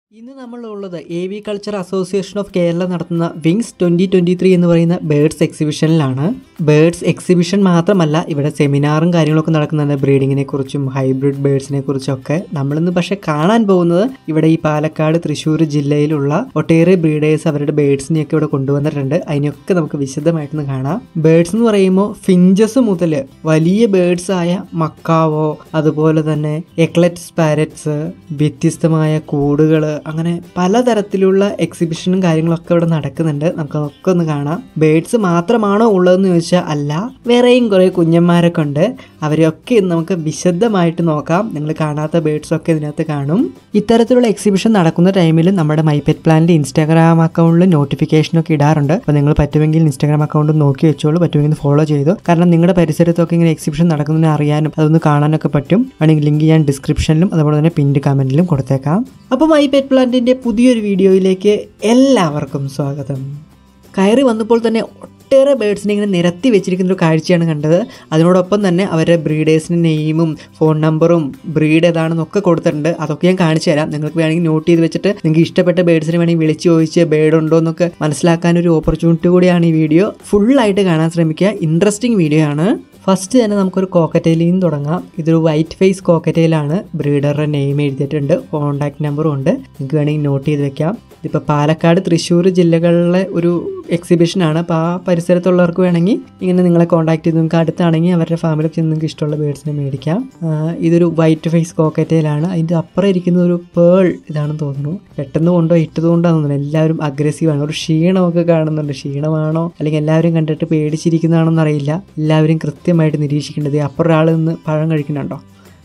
ഇന്ന് നമ്മളുള്ളത് A V culture association of Kerala നടത്തുന്ന വിങ്സ് ട്വൻ്റി ട്വൻ്റി ത്രീ എന്ന് പറയുന്ന ബേർഡ്സ് എക്സിബിഷനിലാണ് ബേർഡ്സ് എക്സിബിഷൻ മാത്രമല്ല ഇവിടെ സെമിനാറും കാര്യങ്ങളൊക്കെ നടക്കുന്നുണ്ട് ബ്രീഡിങ്ങിനെ കുറിച്ചും ഹൈബ്രിഡ് ബേർഡ്സിനെ കുറിച്ചും ഒക്കെ നമ്മളിന്ന് പക്ഷെ കാണാൻ പോകുന്നത് ഇവിടെ ഈ പാലക്കാട് തൃശ്ശൂർ ജില്ലയിലുള്ള ഒട്ടേറെ ബ്രീഡേഴ്സ് അവരുടെ ബേർഡ്സിനെയൊക്കെ ഇവിടെ കൊണ്ടുവന്നിട്ടുണ്ട് അതിനെയൊക്കെ നമുക്ക് വിശദമായിട്ടൊന്ന് കാണാം ബേർഡ്സ് എന്ന് പറയുമ്പോൾ ഫിഞ്ചസ് മുതൽ വലിയ ബേർഡ്സ് ആയ മക്കാവോ അതുപോലെ തന്നെ എക്ലറ്റ്സ് പാരറ്റ്സ് വ്യത്യസ്തമായ കൂടുകൾ അങ്ങനെ പലതരത്തിലുള്ള എക്സിബിഷനും കാര്യങ്ങളൊക്കെ ഇവിടെ നടക്കുന്നുണ്ട് നമുക്ക് അതൊക്കെ ഒന്ന് കാണാം ബേഡ്സ് മാത്രമാണോ ഉള്ളതെന്ന് ചോദിച്ചാൽ അല്ല വേറെയും കുറേ കുഞ്ഞന്മാരൊക്കെ ഉണ്ട് അവരെയൊക്കെ ഇന്ന് നമുക്ക് വിശദമായിട്ട് നോക്കാം നിങ്ങൾ കാണാത്ത ബേഡ്സ് ഒക്കെ ഇതിനകത്ത് കാണും ഇത്തരത്തിലുള്ള എക്സിബിഷൻ നടക്കുന്ന ടൈമിൽ നമ്മുടെ മൈപെറ്റ് പ്ലാനിൻ്റെ ഇൻസ്റ്റാഗ്രാം അക്കൗണ്ടിൽ നോട്ടിഫിക്കേഷനൊക്കെ ഇടാറുണ്ട് അപ്പോൾ നിങ്ങൾ പറ്റുമെങ്കിൽ ഇൻസ്റ്റാഗ്രാം അക്കൗണ്ട് നോക്കി വെച്ചോളൂ പറ്റുമെങ്കിൽ ഫോളോ ചെയ്തു കാരണം നിങ്ങളുടെ പരിസരത്തൊക്കെ ഇങ്ങനെ എക്സിബിഷൻ നടക്കുന്നതിന് അറിയാനും അതൊന്ന് കാണാനൊക്കെ പറ്റും വേണമെങ്കിൽ ലിങ്ക് ഞാൻ ഡിസ്ക്രിപ്ഷനിലും അതുപോലെ തന്നെ പിൻഡ് കമൻറ്റിലും കൊടുത്തേക്കാം അപ്പോൾ മൈ പെറ്റ് പ്ലാന്റിൻ്റെ പുതിയൊരു വീഡിയോയിലേക്ക് എല്ലാവർക്കും സ്വാഗതം കയറി വന്നപ്പോൾ തന്നെ ഒട്ടേറെ ബേഡ്സിനെ ഇങ്ങനെ നിരത്തി വെച്ചിരിക്കുന്ന ഒരു കാഴ്ചയാണ് കണ്ടത് അതിനോടൊപ്പം തന്നെ അവരുടെ ബ്രീഡേഴ്സിൻ്റെ നെയിമും ഫോൺ നമ്പറും ബ്രീഡ് ഏതാണെന്നൊക്കെ കൊടുത്തിട്ടുണ്ട് അതൊക്കെ ഞാൻ കാണിച്ചു തരാം നിങ്ങൾക്ക് വേണമെങ്കിൽ നോട്ട് ചെയ്ത് വെച്ചിട്ട് നിങ്ങൾക്ക് ഇഷ്ടപ്പെട്ട ബേഡ്സിനെ വേണമെങ്കിൽ വിളിച്ച് ചോദിച്ച് ബേഡ് ഉണ്ടോ എന്നൊക്കെ മനസ്സിലാക്കാൻ ഒരു ഓപ്പർച്യൂണിറ്റി കൂടിയാണ് ഈ വീഡിയോ ഫുള്ളായിട്ട് കാണാൻ ശ്രമിക്കുക ഇൻട്രസ്റ്റിംഗ് വീഡിയോ ആണ് ഫസ്റ്റ് തന്നെ നമുക്കൊരു കോക്കറ്റൈലിൽ നിന്ന് തുടങ്ങാം ഇതൊരു വൈറ്റ് ഫേസ് കോക്കറ്റൈലാണ് ബ്രീഡറുടെ നെയിം എഴുതിയിട്ടുണ്ട് കോൺടാക്ട് നമ്പറും ഉണ്ട് നിങ്ങൾക്ക് വേണമെങ്കിൽ നോട്ട് ചെയ്ത് വെക്കാം ഇതിപ്പോൾ പാലക്കാട് തൃശ്ശൂർ ജില്ലകളിലെ ഒരു എക്സിബിഷനാണ് അപ്പോൾ ആ പരിസരത്തുള്ളവർക്ക് വേണമെങ്കിൽ ഇങ്ങനെ നിങ്ങളെ കോൺടാക്ട് ചെയ്ത് നിങ്ങൾക്ക് അടുത്താണെങ്കിൽ അവരുടെ ഫാമിലിക്ക് ചെന്ന് നിങ്ങൾക്ക് ഇഷ്ടമുള്ള ബേഡ്സിനെ മേടിക്കാം ആ, ഇതൊരു വൈറ്റ് ഫേസ് കോക്കറ്റൈലാണ് അതിൻ്റെ അപ്പുറം ഇരിക്കുന്ന ഒരു പേൾ ഇതാണെന്ന് തോന്നുന്നു പെട്ടെന്ന് കൊണ്ടോ ഇട്ടത് കൊണ്ടാണെന്ന് തോന്നുന്നു എല്ലാവരും അഗ്രസീവാണ് ഒരു ക്ഷീണമൊക്കെ കാണുന്നുണ്ട് ക്ഷീണമാണോ അല്ലെങ്കിൽ എല്ലാവരും കണ്ടിട്ട് പേടിച്ചിരിക്കുന്നതാണോ എന്നറിയില്ല എല്ലാവരും കൃത്യമായിട്ട് നിരീക്ഷിക്കേണ്ടത് അപ്പുറം ഒരാൾ നിന്ന് പഴം കഴിക്കുന്നുണ്ടോ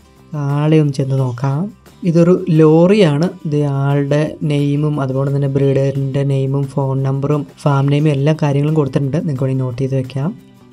ആളെ ഒന്ന് ചെന്ന് നോക്കാം ഇതൊരു ലോറിയാണ് ഇത് ആളുടെ നെയിമും അതുപോലെ തന്നെ ബ്രീഡറിൻ്റെ നെയിമും ഫോൺ നമ്പറും ഫാം നെയിമും എല്ലാ കാര്യങ്ങളും കൊടുത്തിട്ടുണ്ട് നിങ്ങൾക്ക് വേണമെങ്കിൽ നോട്ട് ചെയ്ത് വെക്കാം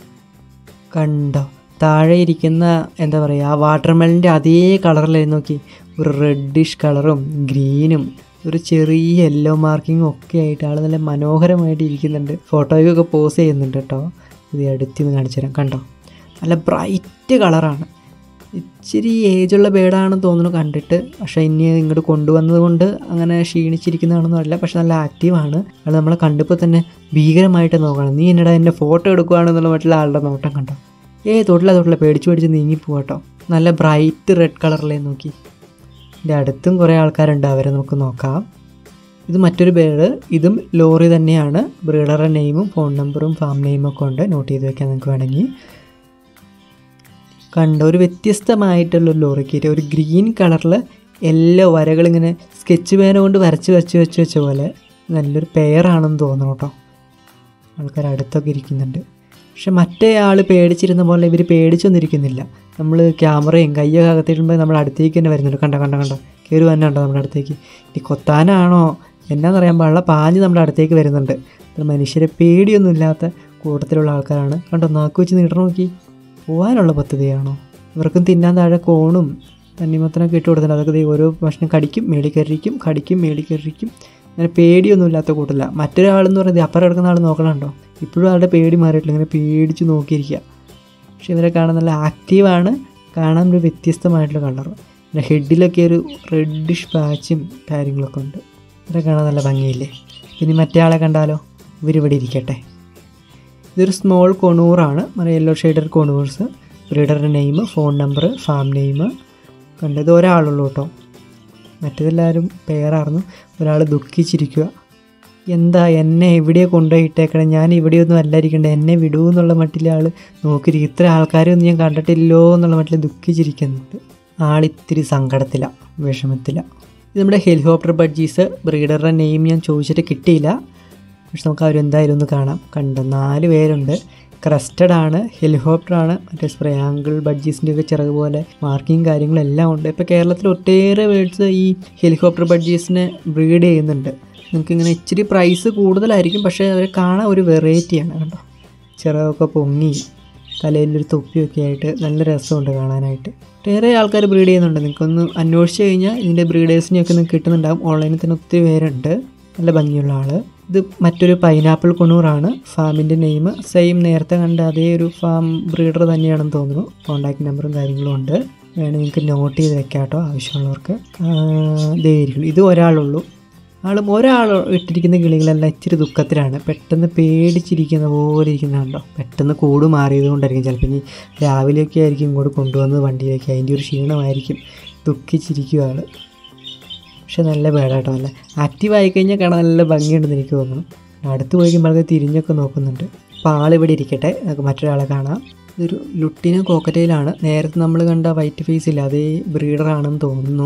കണ്ടോ താഴെ ഇരിക്കുന്ന എന്താ പറയുക ആ വാട്ടർമെലിൻ്റെ അതേ കളറിലായിരുന്നു നോക്കി ഒരു റെഡിഷ് കളറും ഗ്രീനും ഒരു ചെറിയ യെല്ലോ മാർക്കിങ്ങും ഒക്കെ ആയിട്ട് ആൾ നല്ല മനോഹരമായിട്ട് ഇരിക്കുന്നുണ്ട് ഫോട്ടോയ്ക്കൊക്കെ പോസ് ചെയ്യുന്നുണ്ട് കേട്ടോ ഇത് അടുത്തിന്ന് കാണിച്ചു തരാം കണ്ടോ നല്ല ബ്രൈറ്റ് കളറാണ് ഇച്ചിരി ഏജുള്ള ബേഡാണെന്ന് തോന്നുന്നു കണ്ടിട്ട് പക്ഷേ ഇനി ഇങ്ങോട്ട് കൊണ്ടുവന്നത് കൊണ്ട് അങ്ങനെ ക്ഷീണിച്ചിരിക്കുന്നതാണെന്നും അല്ല പക്ഷെ നല്ല ആക്റ്റീവാണ് അത് നമ്മളെ കണ്ടപ്പോൾ തന്നെ ഭീകരമായിട്ട് നോക്കണം നീ എന്നടാ എൻ്റെ ഫോട്ടോ എടുക്കുകയാണെന്നുള്ള മറ്റുള്ള ആളുടെ നോട്ടം കണ്ടോ ഏ തൊട്ടില്ല തൊട്ടില്ല പേടിച്ച് പേടിച്ച് നീങ്ങിപ്പോവാട്ടോ നല്ല ബ്രൈറ്റ് റെഡ് കളറിലേ നോക്കി ഇതിൻ്റെ അടുത്തും കുറേ ആൾക്കാരുണ്ട് അവരെ നമുക്ക് നോക്കാം ഇത് മറ്റൊരു ബേഡ് ഇതും ലോറി തന്നെയാണ് ബ്രീഡറുടെ നെയിമും ഫോൺ നമ്പറും ഫാം നെയിമും ഒക്കെ ഉണ്ട് നോട്ട് ചെയ്ത് വെക്കാൻ നിങ്ങൾക്ക് വേണമെങ്കിൽ കണ്ട ഒരു വ്യത്യസ്തമായിട്ടുള്ള ഒരു ലോറിക്കീറ്റ് ഒരു ഗ്രീൻ കളറിൽ എല്ലാ വരകളിങ്ങനെ സ്കെച്ച് പേന കൊണ്ട് വരച്ച് വെച്ച് വെച്ച് വെച്ച പോലെ നല്ലൊരു പെയറാണെന്ന് തോന്നുന്നു കേട്ടോ ആൾക്കാർ അടുത്തൊക്കെ ഇരിക്കുന്നുണ്ട് പക്ഷെ മറ്റേ ആൾ പേടിച്ചിരുന്ന പോലെ ഇവർ പേടിച്ചൊന്നിരിക്കുന്നില്ല നമ്മൾ ക്യാമറയും കയ്യൊക്കെ അകത്തിടുമ്പോൾ നമ്മൾ അടുത്തേക്ക് തന്നെ വരുന്നുണ്ട് കണ്ടോ കണ്ടോ കണ്ടോ കയറി വന്നുണ്ടോ നമ്മുടെ അടുത്തേക്ക് ഇനി കൊത്താനാണോ എന്നാന്നറിയാൻ പാടില്ല പാഞ്ഞ് നമ്മുടെ അടുത്തേക്ക് വരുന്നുണ്ട് ഇത് മനുഷ്യരെ പേടിയൊന്നുമില്ലാത്ത കൂട്ടത്തിലുള്ള ആൾക്കാരാണ് കണ്ടോ നാക്ക് വെച്ച് നീട്ടം നോക്കി പോകാനുള്ള പദ്ധതിയാണോ ഇവർക്കും തിന്നാൻ താഴെ കോണും തണ്ണിമത്തനൊക്കെ ഇട്ട് കൊടുത്തിട്ടുണ്ട് അതൊക്കെ ദേ ഓരോ ഭക്ഷണം കടിക്കും മേളി കയറിക്കും കടിക്കും മേളി കയറിക്കും അങ്ങനെ പേടിയൊന്നും ഇല്ലാത്ത കൂട്ടല്ല മറ്റൊരാളെന്ന് പറയുന്നത് അപ്പുറം കിടക്കുന്ന ആൾ നോക്കണുണ്ടോ ഇപ്പോഴും ആളുടെ പേടി മാറിയിട്ടില്ല ഇങ്ങനെ പേടിച്ച് നോക്കിയിരിക്കുക പക്ഷെ ഇവരെ കാണാൻ നല്ല ആക്റ്റീവാണ് കാണാൻ ഒരു വ്യത്യസ്തമായിട്ടുള്ള കളർ പിന്നെ ഹെഡിലൊക്കെ ഒരു റെഡിഷ് പാച്ചും കാര്യങ്ങളൊക്കെ ഉണ്ട് ഇവരെ കാണാൻ നല്ല ഭംഗിയില്ലേ ഇനി മറ്റേ ആളെ കണ്ടാലോ ഇവരിവിടെ ഇരിക്കട്ടെ ഇതൊരു സ്മോൾ കൊണൂറാണ് നമ്മുടെ യെല്ലോ ഷെയ്ഡർ കൊണൂർസ് ബ്രീഡറുടെ name phone number farm name കണ്ടത് ഒരാളുള്ളൂ കേട്ടോ മറ്റേതെല്ലാവരും പേരായിരുന്നു ഒരാൾ ദുഃഖിച്ചിരിക്കുക എന്താ എന്നെ എവിടെ കൊണ്ടുപോയി ഇട്ടേക്കണം ഞാൻ ഇവിടെയൊന്നും അല്ലായിരിക്കണ്ടേ എന്നെ വിടൂ എന്നുള്ള മട്ടിൽ ആൾ നോക്കിയിരിക്കും ഇത്ര ആൾക്കാരെയൊന്നും ഞാൻ കണ്ടിട്ടില്ലല്ലോ എന്നുള്ള മട്ടിൽ ദുഃഖിച്ചിരിക്കുന്നുണ്ട് ആളിത്തിരി സങ്കടത്തിലാണ് വിഷമത്തിലാണ് ഇത് നമ്മുടെ ഹെലികോപ്റ്റർ ബഡ്ജീസ് ബ്രീഡറുടെ നെയിം ഞാൻ ചോദിച്ചിട്ട് കിട്ടിയില്ല പക്ഷെ നമുക്ക് അവരെന്തായാലും ഒന്ന് കാണാം കണ്ടോ നാല് പേരുണ്ട് ക്രസ്റ്റഡ് ആണ് ഹെലികോപ്റ്റർ ആണ് മറ്റേ സ്പ്രയാങ്കിൾ ബഡ്ജീസിൻ്റെ ഒക്കെ ചിറക് പോലെ മാർക്കിങ് കാര്യങ്ങളെല്ലാം ഉണ്ട് ഇപ്പോൾ കേരളത്തിൽ ഒട്ടേറെ വേർഡ്സ് ഈ ഹെലികോപ്റ്റർ ബഡ്ജീസിനെ ബ്രീഡ് ചെയ്യുന്നുണ്ട് നിങ്ങൾക്ക് ഇങ്ങനെ ഇച്ചിരി പ്രൈസ് കൂടുതലായിരിക്കും പക്ഷേ അവർ കാണാൻ ഒരു വെറൈറ്റിയാണ് കണ്ടോ ചിറകൊക്കെ പൊങ്ങി തലയിലൊരു തൊപ്പിയൊക്കെ ആയിട്ട് നല്ല രസമുണ്ട് കാണാനായിട്ട് ഒട്ടേറെ ആൾക്കാർ ബ്രീഡ് ചെയ്യുന്നുണ്ട് നിങ്ങൾക്കൊന്ന് അന്വേഷിച്ച് കഴിഞ്ഞാൽ ഇതിൻ്റെ ബ്രീഡേഴ്സിനെയൊക്കെ നിങ്ങൾക്ക് കിട്ടുന്നുണ്ടാകും ഓൺലൈനിൽ തന്നെ ഒത്തിരി പേരുണ്ട് നല്ല ഭംഗിയുള്ള ആൾ ഇത് മറ്റൊരു പൈനാപ്പിൾ കൊണൂറാണ് ഫാമിൻ്റെ നെയിം സെയിം നേരത്തെ കണ്ട അതേ ഒരു ഫാം ബ്രീഡർ തന്നെയാണെന്ന് തോന്നുന്നു കോൺടാക്ട് നമ്പറും കാര്യങ്ങളും ഉണ്ട് വേണമെങ്കിൽ നിങ്ങൾക്ക് നോട്ട് ചെയ്ത് വെക്കാം കേട്ടോ ആവശ്യമുള്ളവർക്ക് ആ, ദേ ഇരിക്കുന്നു ഇത് ഒരാളുള്ളൂ ആളും ഒരാൾ ഇട്ടിരിക്കുന്ന കിളികളെല്ലാം ഇച്ചിരി ദുഃഖത്തിലാണ് പെട്ടെന്ന് പേടിച്ചിരിക്കുന്ന പോലെ ഇരിക്കുന്നുണ്ടോ പെട്ടെന്ന് കൂട് മാറിയത് കൊണ്ടായിരിക്കും ചിലപ്പോൾ ഇനി രാവിലെയൊക്കെ ആയിരിക്കും ഇങ്ങോട്ട് കൊണ്ടുവന്നത് വണ്ടിയിലേക്ക് അതിൻ്റെ ഒരു ക്ഷീണമായിരിക്കും ദുഃഖിച്ചിരിക്കും ആൾ പക്ഷെ നല്ല ബേഡാട്ടോ നല്ല ആക്റ്റീവ് ആയി കഴിഞ്ഞാൽ കാണാൻ നല്ല ഭംഗിയുണ്ടെന്ന് എനിക്ക് തോന്നുന്നു അടുത്ത് പോയി കഴിയുമ്പോൾ അത് തിരിഞ്ഞൊക്കെ നോക്കുന്നുണ്ട് അപ്പോൾ ആളിവിടെ ഇരിക്കട്ടെ നമുക്ക് മറ്റൊരാളെ കാണാം ഇതൊരു ലുട്ടിന കോക്കറ്റയിലാണ് നേരത്തെ നമ്മൾ കണ്ട വൈറ്റ് ഫേസ് ഇല്ല അതേ ബ്രീഡറാണെന്ന് തോന്നുന്നു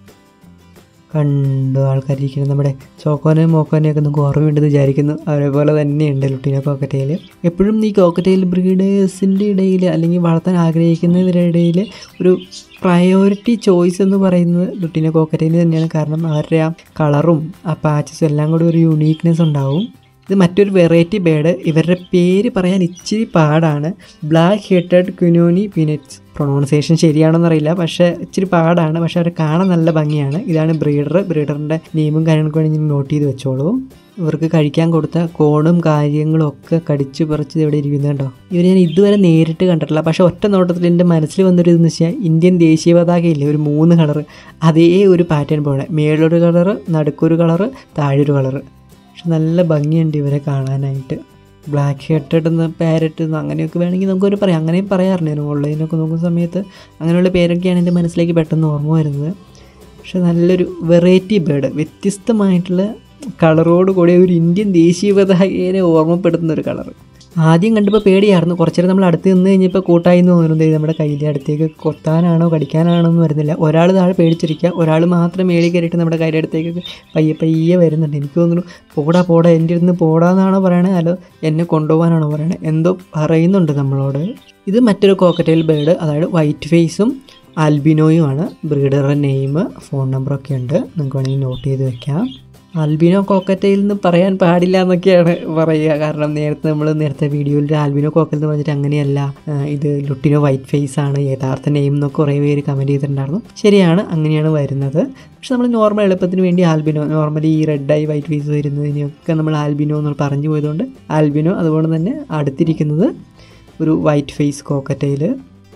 കണ്ടു ആൾക്കാരിരിക്കുന്നത് നമ്മുടെ ചോക്കോനെയും മോക്കോനെയൊക്കെ നമുക്ക് ഓർമ്മയുണ്ടെന്ന് വിചാരിക്കുന്നു അതേപോലെ തന്നെയുണ്ട് ലുട്ടിന കോക്കറ്റയിൽ എപ്പോഴും ഈ കോക്കറ്റയിൽ ബ്രീഡേഴ്സിൻ്റെ ഇടയിൽ അല്ലെങ്കിൽ വളർത്താൻ ആഗ്രഹിക്കുന്നവരുടെ ഇടയിൽ ഒരു പ്രയോറിറ്റി ചോയ്സ് എന്ന് പറയുന്നത് ലുട്ടിന കോക്കറ്റയിൽ തന്നെയാണ് കാരണം അവരുടെ ആ കളറും ആ പാച്ചസും എല്ലാം കൂടി ഒരു യുണീക്നെസ് ഉണ്ടാവും ഇത് മറ്റൊരു വെറൈറ്റി ബേഡ് ഇവരുടെ പേര് പറയാൻ ഇച്ചിരി പാടാണ് ബ്ലാക്ക് ഹെഡഡ് ക്യുനോനി പീനറ്റ്സ് പ്രൊണൗൺസിയേഷൻ ശരിയാണെന്ന് അറിയില്ല പക്ഷേ ഇച്ചിരി പാടാണ് പക്ഷേ അവർ കാണാൻ നല്ല ഭംഗിയാണ് ഇതാണ് ബ്രീഡർ ബ്രീഡറിൻ്റെ നെയിമും കാര്യങ്ങളൊക്കെ വേണമെങ്കിൽ നോട്ട് ചെയ്ത് വെച്ചോളൂ ഇവർക്ക് കഴിക്കാൻ കൊടുത്ത കോണും കാര്യങ്ങളും ഒക്കെ കടിച്ചു പറിച്ച് ഇവിടെ ഇരിക്കുന്നുണ്ടോ ഇവർ ഞാൻ ഇതുവരെ നേരിട്ട് കണ്ടിട്ടില്ല പക്ഷേ ഒറ്റ നോട്ടത്തിൽ എൻ്റെ മനസ്സിൽ വന്നൊരു ഇതെന്ന് വെച്ചാൽ ഇന്ത്യൻ ദേശീയ പതാകയില്ലേ ഒരു മൂന്ന് കളറ് അതേ ഒരു പാറ്റേൺ പോലെ മേളൊരു കളറ് നടുക്കൊരു കളറ് താഴൊരു കളറ് പക്ഷെ നല്ല ഭംഗിയുണ്ട് ഇവരെ കാണാനായിട്ട് ബ്ലാക്ക് ഹെഡഡ് എന്ന് പാരറ്റ് എന്ന് അങ്ങനെയൊക്കെ വേണമെങ്കിൽ നമുക്കൊരു പറയാം അങ്ങനെയും പറയാറുണ്ട് ഞാൻ ഓൺലൈനൊക്കെ നോക്കുന്ന സമയത്ത് അങ്ങനെയുള്ള പേരൊക്കെയാണ് എൻ്റെ മനസ്സിലേക്ക് പെട്ടെന്ന് ഓർമ്മ വരുന്നത് പക്ഷെ നല്ലൊരു വെറൈറ്റി ബേഡ് വ്യത്യസ്തമായിട്ടുള്ള കളറോട് കൂടിയ ഒരു ഇന്ത്യൻ ദേശീയ പതാകയെ ഓർമ്മപ്പെടുത്തുന്ന ഒരു കളർ ആദ്യം കണ്ടപ്പോൾ പേടിയായിരുന്നു കുറച്ച് നേരം നമ്മൾ അടുത്ത് നിന്ന് കഴിഞ്ഞപ്പോൾ കൂട്ടായി എന്ന് തോന്നുന്നത് നമ്മുടെ കയ്യിലെ അടുത്തേക്ക് കൊത്താനാണോ കടിക്കാനാണോ എന്ന് വരുന്നില്ല ഒരാൾ താഴെ പേടിച്ചിരിക്കുക ഒരാൾ മാത്രം മേളിൽ കയറിയിട്ട് നമ്മുടെ കയ്യിലെ അടുത്തേക്ക് പയ്യെ പയ്യെ വരുന്നുണ്ട് എനിക്ക് തോന്നുന്നു പോടാ പോടാ എൻ്റെ അടുത്ത് പോടാന്നാണോ പറയണേ അതോ എന്നെ കൊണ്ടുപോകാനാണോ പറയണേ എന്തോ പറയുന്നുണ്ട് നമ്മളോട് ഇത് മറ്റൊരു കോക്കറ്റൈൽ ബേർഡ് അതായത് വൈറ്റ് ഫേസും ആൽബിനോയുമാണ് ബ്രീഡറുടെ നെയിം ഫോൺ നമ്പറൊക്കെ ഉണ്ട് നിങ്ങൾക്ക് വേണമെങ്കിൽ നോട്ട് ചെയ്ത് വെക്കാം ആൽബിനോ കോക്കറ്റയിൽ നിന്ന് പറയാൻ പാടില്ല എന്നൊക്കെയാണ് പറയുക കാരണം നേരത്തെ നമ്മൾ നേരത്തെ വീഡിയോയിൽ ആൽബിനോ കോക്കൽ എന്ന് പറഞ്ഞിട്ട് അങ്ങനെയല്ല ആ, ഇത് ലുട്ടിനോ വൈറ്റ് ഫേസ് ആണ് യഥാർത്ഥ നെയിം എന്നൊക്കെ കുറേ പേര് കമൻറ്റ് ചെയ്തിട്ടുണ്ടായിരുന്നു ശരിയാണ് അങ്ങനെയാണ് വരുന്നത് പക്ഷെ നമ്മൾ നോർമൽ എളുപ്പത്തിന് വേണ്ടി ആൽബിനോ നോർമലി ഈ റെഡ് ആയി വൈറ്റ് ഫേസ് വരുന്നതിനൊക്കെ നമ്മൾ ആൽബിനോ എന്ന് പറഞ്ഞു പോയതുകൊണ്ട് ആൽബിനോ അതുപോലെ തന്നെ അടുത്തിരിക്കുന്നത് ഒരു വൈറ്റ് ഫേസ് കോക്കറ്റയിൽ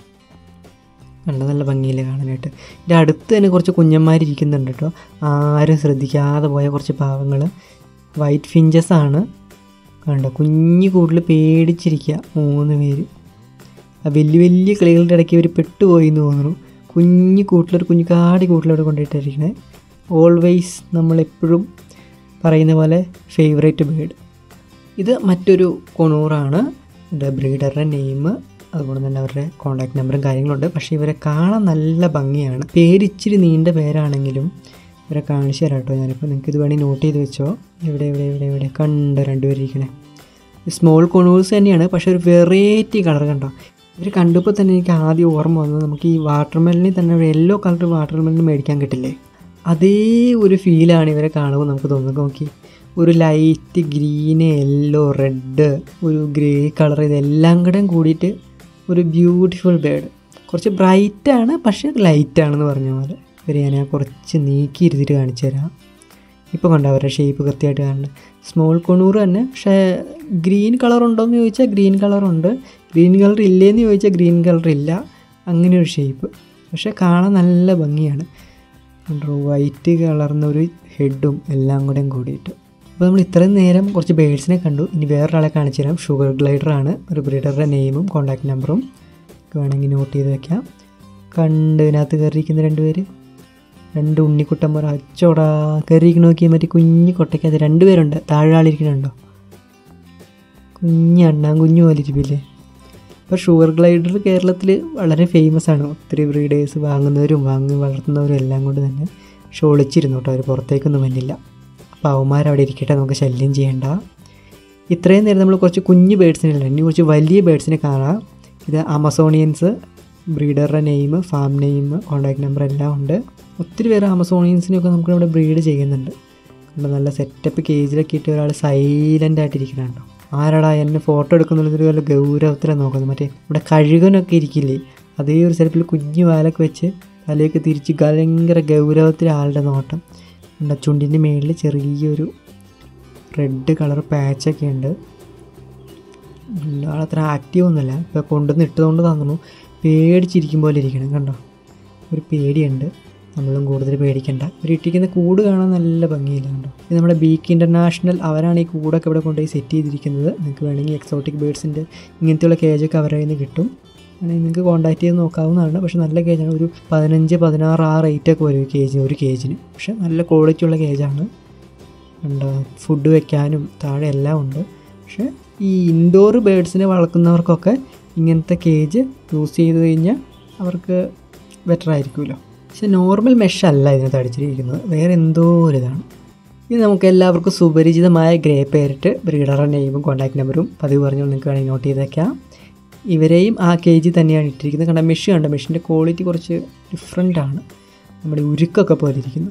കണ്ട നല്ല ഭംഗിയില്ല കാണാനായിട്ട് ഇതിൻ്റെ അടുത്ത് തന്നെ കുറച്ച് കുഞ്ഞന്മാരിരിക്കുന്നുണ്ട് കേട്ടോ ആരും ശ്രദ്ധിക്കാതെ പോയ കുറച്ച് പാവങ്ങൾ വൈറ്റ് ഫിഞ്ചസ് ആണ് കണ്ടോ കുഞ്ഞു കൂട്ടിൽ പേടിച്ചിരിക്കുക മൂന്ന് പേര് ആ വലിയ വലിയ കിളികളുടെ ഇടയ്ക്ക് ഇവർ പെട്ടുപോയി എന്ന് തോന്നുന്നു കുഞ്ഞു കൂട്ടിലൊരു കുഞ്ഞു കാടി കൂട്ടിലവിടെ കൊണ്ടിട്ടിരിക്കണേ ഓൾവേസ് നമ്മളെപ്പോഴും പറയുന്ന പോലെ ഫേവറേറ്റ് ബേഡ് ഇത് മറ്റൊരു കൊണൂറാണ് ഇതിൻ്റെ ബ്രീഡറുടെ നെയിം അതുകൊണ്ട് തന്നെ അവരുടെ കോൺടാക്ട് നമ്പറും കാര്യങ്ങളുണ്ട് പക്ഷേ ഇവരെ കാണാൻ നല്ല ഭംഗിയാണ് പേരിച്ചിരി നീണ്ട പേരാണെങ്കിലും ഇവരെ കാണിച്ചു തരാം കേട്ടോ ഞാനിപ്പോൾ നിങ്ങൾക്ക് ഇത് വേണമെങ്കിൽ നോട്ട് ചെയ്ത് വെച്ചോ എവിടെ എവിടെ എവിടെ എവിടെ കണ്ട് രണ്ടുപേരിക്കണേ സ്മോൾ കൊണൂഴ്സ് തന്നെയാണ് പക്ഷേ ഒരു വെറൈറ്റി കളർ കണ്ടോ ഇവർ കണ്ടപ്പോൾ തന്നെ എനിക്ക് ആദ്യം ഓർമ്മ വന്നത് നമുക്ക് ഈ വാട്ടർമെലിനിൽ തന്നെ ഒരു യെല്ലോ കളർ വാട്ടർമെലിൻ മേടിക്കാൻ കിട്ടില്ലേ അതേ ഒരു ഫീലാണ് ഇവരെ കാണുമ്പോൾ നമുക്ക് തോന്നുന്നത് നോക്കി ഒരു ലൈറ്റ് ഗ്രീന് യെല്ലോ റെഡ് ഒരു ഗ്രേ കളർ ഇതെല്ലാം കൂടെ കൂടിയിട്ട് ഒരു ബ്യൂട്ടിഫുൾ ബേഡ് കുറച്ച് ബ്രൈറ്റ് ആണ് പക്ഷേ ലൈറ്റ് ആണെന്ന് പറഞ്ഞ പോലെ ഇവരെ ഞാൻ കുറച്ച് നീക്കി ഇരുത്തിട്ട് കാണിച്ചു തരാം ഇപ്പോൾ കണ്ടോ അവരുടെ ഷേപ്പ് കൃത്യമായിട്ട് കാണുന്നത് സ്മോൾ കൊണൂർ തന്നെ പക്ഷേ ഗ്രീൻ കളർ ഉണ്ടോ എന്ന് ചോദിച്ചാൽ ഗ്രീൻ കളറുണ്ട് ഗ്രീൻ കളർ ഇല്ലേന്ന് ചോദിച്ചാൽ ഗ്രീൻ കളർ ഇല്ല അങ്ങനെ ഒരു ഷേപ്പ് പക്ഷേ കാണാൻ നല്ല ഭംഗിയാണ് കണ്ടോ വൈറ്റ് കളർന്ന ഒരു ഹെഡും എല്ലാം കൂടെയും കൂടിയിട്ട് അപ്പോൾ നമ്മൾ ഇത്രയും നേരം കുറച്ച് ബേഡ്സിനെ കണ്ടു ഇനി വേറൊരാളെ കാണിച്ചു തരാം ഷുഗർ ഗ്ലൈഡർ ആണ് ഒരു ബ്രീഡറുടെ നെയിമും കോൺടാക്ട് നമ്പറും വേണമെങ്കിൽ നോട്ട് ചെയ്ത് വെക്കാം കണ്ട് ഇതിനകത്ത് കയറിയിരിക്കുന്ന രണ്ടുപേര് രണ്ട് ഉണ്ണിക്കുട്ടന്മാർ അച്ചോടാ കയറിയിരിക്കണ നോക്കിയാൽ മറ്റേ കുഞ്ഞു കൊട്ടയ്ക്കകത്ത് രണ്ടുപേരുണ്ട് താഴെ ആളിരിക്കണുണ്ടോ കുഞ്ഞ് അണ്ണാൻ കുഞ്ഞു പോലെ ഇരിപ്പില്ലേ ഇപ്പോൾ ഷുഗർ ഗ്ലൈഡർ കേരളത്തിൽ വളരെ ഫേമസ് ആണ് ഒത്തിരി ബ്രീഡേഴ്സ് വാങ്ങുന്നവരും വാങ്ങി വളർത്തുന്നവരും എല്ലാം കൊണ്ട് തന്നെ പക്ഷെ ഒളിച്ചിരുന്നു കേട്ടോ അവർ പുറത്തേക്കൊന്നും വന്നില്ല അപ്പോൾ അവന്മാരവിടെ ഇരിക്കട്ടെ നമുക്ക് ശല്യം ചെയ്യണ്ട ഇത്രയും നേരം നമ്മൾ കുറച്ച് കുഞ്ഞു ബേഡ്സിനെ അല്ല ഇനി കുറച്ച് വലിയ ബേഡ്സിനെ കാണാം ഇത് ആമസോണിയൻസ് ബ്രീഡറുടെ name farm name contact number എല്ലാം ഉണ്ട് ഒത്തിരി പേര് ആമസോണിയൻസിനെയൊക്കെ നമുക്കിവിടെ ബ്രീഡ് ചെയ്യുന്നുണ്ട് കണ്ടോ നല്ല സെറ്റപ്പ് കേജിലൊക്കെ ഇട്ട് ഒരാൾ സൈലൻ്റ് ആയിട്ടിരിക്കണുണ്ടോ ആരാടാ എന്നെ ഫോട്ടോ എടുക്കുന്നുള്ളൊരു വല്ല ഗൗരവത്തിലാണ് നോക്കുന്നത് മറ്റേ ഇവിടെ കഴുകനൊക്കെ ഇരിക്കില്ലേ അതേ ഒരു സെറ്റപ്പിൽ കുഞ്ഞു വാലൊക്കെ വെച്ച് തലയൊക്കെ തിരിച്ച് ഭയങ്കര ഗൗരവത്തിൽ ആളുടെ നോട്ടം ഉണ്ട് ചുണ്ടിൻ്റെ മേളിൽ ചെറിയൊരു റെഡ് കളർ പാച്ചൊക്കെ ഉണ്ട് ആളത്ര ആക്റ്റീവ് ഒന്നുമല്ല ഇപ്പോൾ കൊണ്ടുവന്ന് ഇട്ടതുകൊണ്ട് തന്നു പേടിച്ചിരിക്കും പോലെ ഇരിക്കണം കണ്ടോ ഒരു പേടിയുണ്ട് നമ്മളും കൂടുതൽ പേടിക്കണ്ട ഒരു ഇട്ടിരിക്കുന്ന കൂട് കാണാൻ നല്ല ഭംഗിയിലുണ്ടോ ഇത് നമ്മുടെ ബീക്ക് ഇൻ്റർനാഷണൽ അവരാണ് ഈ കൂടൊക്കെ ഇവിടെ കൊണ്ടുപോയി സെറ്റ് ചെയ്തിരിക്കുന്നത് നിങ്ങൾക്ക് വേണമെങ്കിൽ എക്സോട്ടിക് ബേഡ്സിൻ്റെ ഇങ്ങനത്തെയുള്ള കേജൊക്കെ അവരുടെ കയ്യിൽ നിന്ന് കിട്ടും വേണമെങ്കിൽ നിങ്ങൾക്ക് കോൺടാക്ട് ചെയ്ത് നോക്കാവുന്നതാണ് പക്ഷേ നല്ല കേജാണ് ഒരു പതിനഞ്ച് പതിനാറ് ആ റേറ്റൊക്കെ വരും ഈ കേജിന് ഒരു കേജിന് പക്ഷേ നല്ല ക്വാളിറ്റി ഉള്ള കേജാണ് എന്താ ഫുഡ് വെക്കാനും താഴെ എല്ലാം ഉണ്ട് പക്ഷേ ഈ ഇൻഡോർ ബേഡ്സിനെ വളർത്തുന്നവർക്കൊക്കെ ഇങ്ങനത്തെ കേജ് യൂസ് ചെയ്ത് കഴിഞ്ഞാൽ അവർക്ക് ബെറ്റർ ആയിരിക്കുമല്ലോ പക്ഷെ നോർമൽ മെഷ് അല്ല ഇതിനകത്ത് അടിച്ചിരിക്കുന്നത് വേറെ എന്തോ ഒരിതാണ് ഇത് നമുക്ക് എല്ലാവർക്കും സുപരിചിതമായ ഗ്രേ പേരിട്ട് ബ്രീഡറുടെ നെയിമും കോൺടാക്ട് നമ്പറും പതിവ് പറഞ്ഞുകൊണ്ട് നിങ്ങൾക്ക് വേണമെങ്കിൽ നോട്ട് ചെയ്തേക്കാം ഇവരെയും ആ കേജി തന്നെയാണ് ഇട്ടിരിക്കുന്നത് കണ്ട മെഷ് കണ്ട മെഷിൻ്റെ ക്വാളിറ്റി കുറച്ച് ഡിഫറെൻ്റ് ആണ് നമ്മുടെ ഉരുക്കൊക്കെ പോലെ ഇരിക്കുന്നു